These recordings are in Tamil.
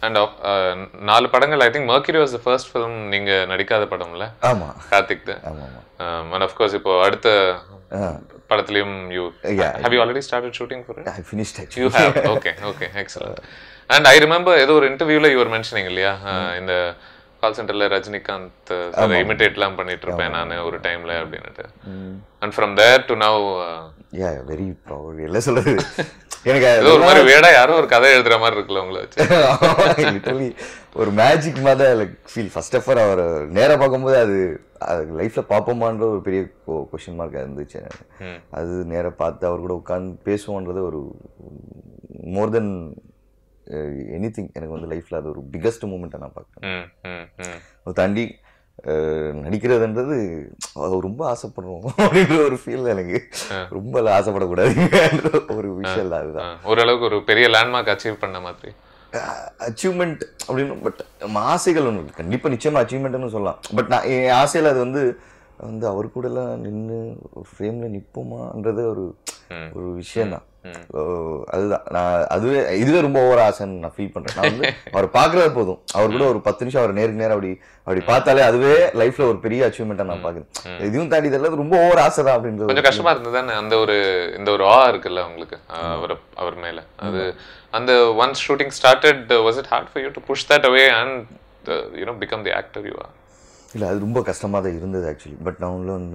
அண்ட் நாலு படங்கள் I think Mercury was the first film நீங்க நடிக்காத படம்ல ஆமா கார்த்திக் ஆமா ஆமா அண்ட் ஆஃப் கோர்ஸ் இப்போ அடுத்த படத்துலயும் you Yeah. Have you already started shooting for I finished you have okay okay excellent and I remember ஏதோ ஒரு இன்டர்வியூல யூவர் மென்ஷனிங் இல்லையா அஹ், இந்த கால் சென்டர்ல ரஜினிகாந்த் சார் இமிடேட்லாம் பண்ணிட்டு இருப்பேன் நான் ஒரு டைம்ல அப்படின்னுட்டு and from there to now yeah very proud எல்லாம் சொல்றது எனக்கு ஏதோ ஒரு மாதிரி வேடா யாரோ ஒரு கதை எழுதுற மாதிரி இருக்குல்ல உங்களை வச்சு லிட்டரலி ஒரு மேஜிக் மாதிரி தான் like feel first of all அவர் நேரா பார்க்கும்போது அது அது லைஃப்ல பார்ப்போமான்ற ஒரு பெரிய கொஷின் மார்க் இருந்துச்சு எனக்கு. ம். அது நேரா பார்த்து அவர் கூட உட்காந்து பேசுவோன்றது ஒரு மோர் தென் எனி எனக்கு வந்து லைஃப்ல அது ஒரு பிக்கஸ்ட் மூமெண்ட்டை நான் பார்க்குறேன் ம் ம் ம் அதை தாண்டி அஹ், நடிக்கிறதுன்றது அது ரொம்ப ஆசைப்படுறோம் அப்படின்ற ஒரு ஃபீல் எனக்கு ரொம்ப எல்லாம் ஆசைப்படக்கூடாதுன்ற ஒரு விஷயம் இல்லை அதுதான் அஹ், ஓரளவுக்கு ஒரு பெரிய லேண்ட்மார்க் அச்சீவ் பண்ண மாதிரி அச்சீவ்மெண்ட் அப்படின்னு பட் நம்ம ஆசைகள் ஒன்று இருக்கு கண்டிப்பாக நிச்சயமாக அச்சீவ்மெண்ட்னு சொல்லலாம் பட் நான் என் ஆசையில் அது வந்து வந்து அவர் கூட எல்லாம் நின்று ஒரு ஃப்ரேமில் நிற்போமான்றது ஒரு ம். ஒரு விஷயம் தான் அதுதான் நான் அதுவே இதுவே ரொம்ப ஓவர் ஆசைன்னு நான் ஃபீல் பண்றேன் நான் வந்து அவர் பார்க்கறது போதும் அவர் கூட ஒரு பத்து நிமிஷம் அவர் நேருக்கு நேரம் அப்படி அப்படி பார்த்தாலே அதுவே லைஃப்ல ஒரு பெரிய அச்சீவ்மெண்ட்டா நான் பார்க்குறேன் இதையும் தாண்டி இதெல்லாம் ரொம்ப ஓவர் ஆசை தான் அப்படின்றது கொஞ்சம் கஷ்டமா இருந்தது தானே அந்த ஒரு இந்த ஒரு ஆ இருக்குல்ல உங்களுக்கு அஹ், அவர் அவர் மேல அது அந்த once shooting started was it hard for you to push that away and you know become the actor you are இல்ல அது ரொம்ப கஷ்டமா தான் இருந்தது ஆக்சுவலி பட் நான் உள்ள வந்து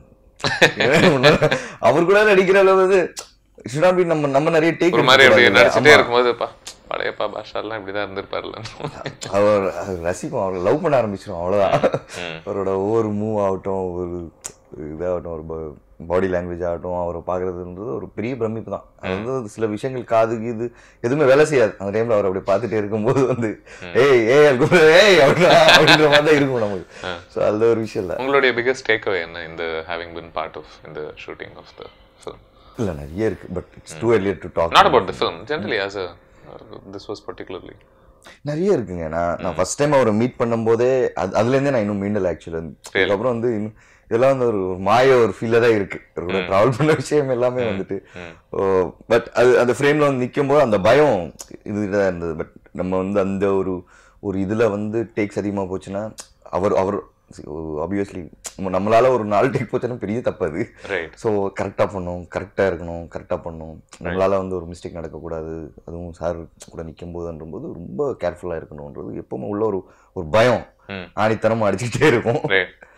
அவர் கூட நடிக்கிற அளவு வந்து should not be நம்ம நம்ம நிறைய டேக் ஒரு மாதிரி அப்படி நடிச்சுட்டே இருக்கும்போது பா பழையப்பா பாஷாலாம் இப்படிதான் இருந்திருப்பார்ல அவர் அவர் ரசிக்கும் அவர் லவ் பண்ண ஆரம்பிச்சிடும் அவ்வளவுதான் அவரோட ஒவ்வொரு மூவ் ஆகட்டும் ஒரு இதாகட்டும் ஒரு பாடி லாங்குவேஜ் ஆகட்டும் அவரை பார்க்கறதுன்றது ஒரு பெரிய பிரமிப்பு தான் அது வந்து சில விஷயங்கள் காது இது எதுவுமே வேலை செய்யாது அந்த டைம்ல அவர் அப்படி பார்த்துட்டே இருக்கும்போது வந்து ஏய் ஏய் அது கூட, ஏய் அப்படின்னா அப்படின்ற மாதிரி தான் இருக்கும் நமக்கு ஸோ அது ஒரு விஷயம் இல்லை உங்களுடைய பிகஸ்ட் டேக் அவே என்ன இந்த ஹேவிங் பின் பார்ட் ஆஃப் இந்த ஷூட்டிங் ஆஃப் த ஃபிலிம் இல்லை நிறைய இருக்கு but it's too early to talk not about the film generally as a this was particularly நிறைய இருக்குங்க நான் நான் ஃபர்ஸ்ட் டைம் அவரை மீட் பண்ணும்போதே அது அதுலேருந்தே நான் இன்னும் மீண்டல ஆக்சுவலி அதுக்கப்புறம் வந்து இன்னும் இதெல்லாம் வந்து ஒரு மாய ஒரு ஃபீலாக தான் இருக்கு ஒரு கூட ட்ராவல் பண்ண விஷயம் எல்லாமே வந்துட்டு பட் அது அந்த ஃப்ரேம்ல வந்து நிற்கும் போது அந்த பயம் இதுதான் இருந்தது பட் நம்ம வந்து அந்த ஒரு ஒரு இதுல வந்து டேக்ஸ் அதிகமாக போச்சுன்னா அவர் அவர் ஆப்வியஸ்லி நம்மளால ஒரு நாலு டேக் போச்சுன்னா பெரிய தப்பு அது ரைட் ஸோ கரெக்டாக பண்ணணும் கரெக்டாக இருக்கணும் கரெக்டாக பண்ணணும் நம்மளால வந்து ஒரு மிஸ்டேக் நடக்கக்கூடாது அதுவும் சார் கூட நிற்கும் போதுன்றபோது ரொம்ப கேர்ஃபுல்லாக இருக்கணுன்றது எப்பவுமே உள்ள ஒரு ஒரு பயம் ம். ஆணித்தனமா அடிச்சுக்கிட்டே இருக்கும் ரைட்